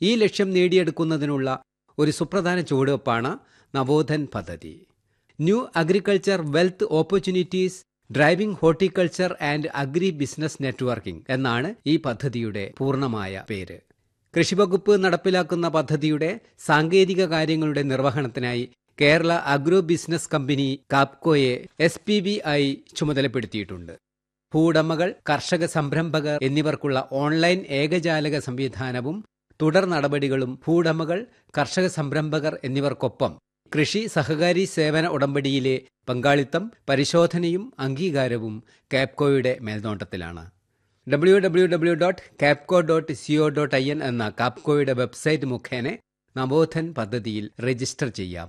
ഈ ലക്ഷ്യം നേടിയെടുക്കുന്നതിനുള്ള ഒരു സുപ്രധാന ചുവടുവെപ്പാണ് നവോധൻ പദ്ധതി new agriculture wealth opportunities driving horticulture and agri business networking എന്നാണ് ഈ പദ്ധതിയുടെ പൂർണ്ണമായ പേര് കൃഷിവകുപ്പ് നടപ്പിലാക്കുന്ന പദ്ധതിയുടെ സാങ്കേതിക കാര്യങ്ങളുടെ നിർവഹണത്തിനായി കേരള അഗ്രോ ബിസിനസ് കമ്പനി കാപ്കോയെ എസ് പി ബി ആയി ചുമതലപ്പെടുത്തിയിട്ടുണ്ട് ഭൂവുടമകൾ കർഷക സംരംഭകർ എന്നിവർക്കുള്ള ഓൺലൈൻ ഏകജാലക സംവിധാനവും തുടർ നടപടികളും ഭൂവുടമകൾ കർഷക സംരംഭകർ എന്നിവർക്കൊപ്പം കൃഷി സഹകാരി സേവന ഉടമ്പടിയിലെ പങ്കാളിത്തം പരിശോധനയും അംഗീകാരവും കാപ്കോയുടെ മേൽനോട്ടത്തിലാണ് W W W dot Kapco dot C O dot I N എന്ന കാപ്കോയുടെ വെബ്സൈറ്റ് മുഖേന നവോധൻ പദ്ധതിയിൽ രജിസ്റ്റർ ചെയ്യാം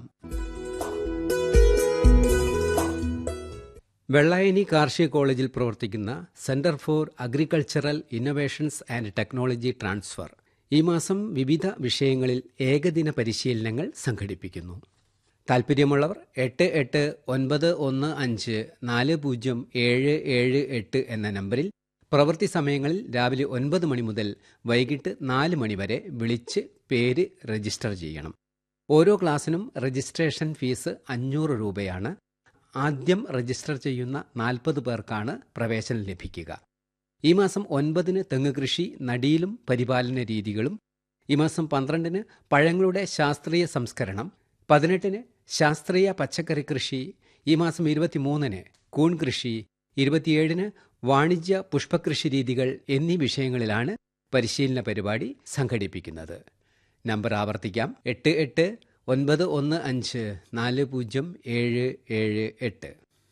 വെള്ളായണി കാർഷിക കോളേജിൽ പ്രവർത്തിക്കുന്ന centre for agricultural innovations and technology transfer ഈ മാസം വിവിധ വിഷയങ്ങളിൽ ഏകദിന പരിശീലനങ്ങൾ സംഘടിപ്പിക്കുന്നു താൽപ്പര്യമുള്ളവർ എട്ട് എട്ട് ഒൻപത് ഒന്ന് അഞ്ച് നാല് പൂജ്യം ഏഴ് ഏഴ് എട്ട് എന്ന നമ്പറിൽ പ്രവൃത്തി സമയങ്ങളിൽ രാവിലെ ഒൻപത് മണി മുതൽ വൈകിട്ട് നാല് മണി വരെ വിളിച്ച് പേര് രജിസ്റ്റർ ചെയ്യണം ഓരോ ക്ലാസ്സിനും രജിസ്ട്രേഷൻ ഫീസ് അഞ്ഞൂറ് രൂപയാണ് ആദ്യം രജിസ്റ്റർ ചെയ്യുന്ന നാൽപ്പത് പേർക്കാണ് പ്രവേശനം ലഭിക്കുക ഈ മാസം ഒൻപതിന് തെങ്ങ് കൃഷി നടീലും പരിപാലന രീതികളും ഈ മാസം പന്ത്രണ്ടിന് പഴങ്ങളുടെ ശാസ്ത്രീയ സംസ്കരണം പതിനെട്ടിന് ശാസ്ത്രീയ പച്ചക്കറി കൃഷി ഈ മാസം ഇരുപത്തിമൂന്നിന് കൂൺ കൃഷി ഇരുപത്തിയേഴിന് വാണിജ്യ പുഷ്പകൃഷി രീതികൾ എന്നീ വിഷയങ്ങളിലാണ് പരിശീലന പരിപാടി സംഘടിപ്പിക്കുന്നത് നമ്പർ ആവർത്തിക്കാം എട്ട് എട്ട് ഒൻപത് ഒന്ന് അഞ്ച് നാല് പൂജ്യം ഏഴ് ഏഴ് എട്ട്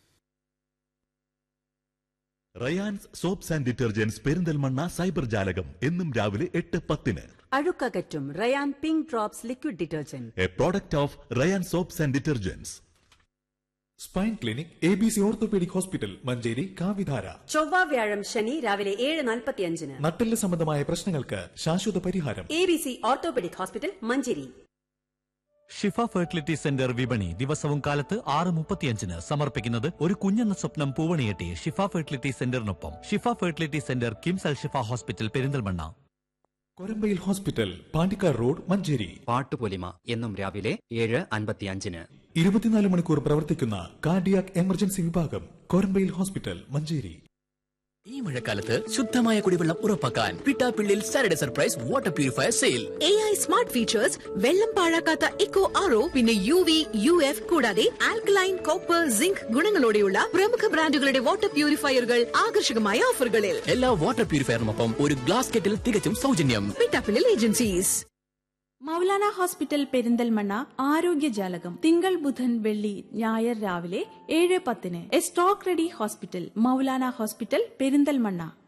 Rayans soaps and detergents Perinthalmanna cyber ജാലകം എന്നും രാവിലെ എട്ട് പത്തിന് അഴുക്കകറ്റും Rayan pink drops liquid detergent a product of Rayans soaps and detergents spine clinic A B C orthopaedic hospital Manjeri കാവിധാര ചൊവ്വ വ്യാഴം ശനി രാവിലെ ഏഴ് നാൽപ്പത്തിയഞ്ചിന് നട്ടെല്ല് സംബന്ധമായ പ്രശ്നങ്ങൾക്ക് ശാശ്വത പരിഹാരം A B C orthopaedic hospital Manjeri Shifa fertility centre വിപണി ദിവസവും കാലത്ത് ആറ് മുപ്പത്തിയഞ്ചിന് സമർപ്പിക്കുന്നത് ഒരു കുഞ്ഞെന്ന സ്വപ്നം പൂവണിയെട്ടി ഷിഫ ഫെർട്ടിലിറ്റി സെന്ററിനൊപ്പം Shifa fertility centre KIMS Al Shifa hospital Perinthalmanna Korambayil hospital Pandikkad road Manjeri Pattupolima എന്നും രാവിലെ ഏഴ് അൻപത്തിയഞ്ചിന് ഇരുപത്തിനാല് മണിക്കൂർ പ്രവർത്തിക്കുന്ന കാർഡിയാക് എമർജൻസി വിഭാഗം കൊരമ്പയിൽ ഹോസ്പിറ്റൽ മഞ്ചേരി ഈ മഴക്കാലത്ത് ശുദ്ധമായ കുടിവെള്ളം ഉറപ്പാക്കാൻ Pittappillil Saturday surprise water purifier sale A I smart features വെള്ളം പാഴാക്കാത്ത ഇക്കോ ആറോ പിന്നെ യു വി യു എഫ് കൂടാതെ ആൽക്കലൈൻ കോപ്പർ സിങ്ക് ഗുണങ്ങളോടെയുള്ള പ്രമുഖ ബ്രാൻഡുകളുടെ വാട്ടർ പ്യൂരിഫയറുകൾ ആകർഷകമായ ഓഫറുകളിൽ എല്ലാ വാട്ടർ പ്യൂരിഫയറിനൊപ്പം ഒരു ഗ്ലാസ് കെറ്റിൽ തികച്ചും സൗജന്യം പിട്ടാപ്പിളിൽ ഏജൻസീസ് മൗലാന ഹോസ്പിറ്റൽ പെരിന്തൽമണ്ണ ആരോഗ്യജാലകം തിങ്കൾ ബുധൻ വെള്ളി ഞായർ രാവിലെ ഏഴ് പത്തിന് A stock ready hospital Maulana hospital Perinthalmanna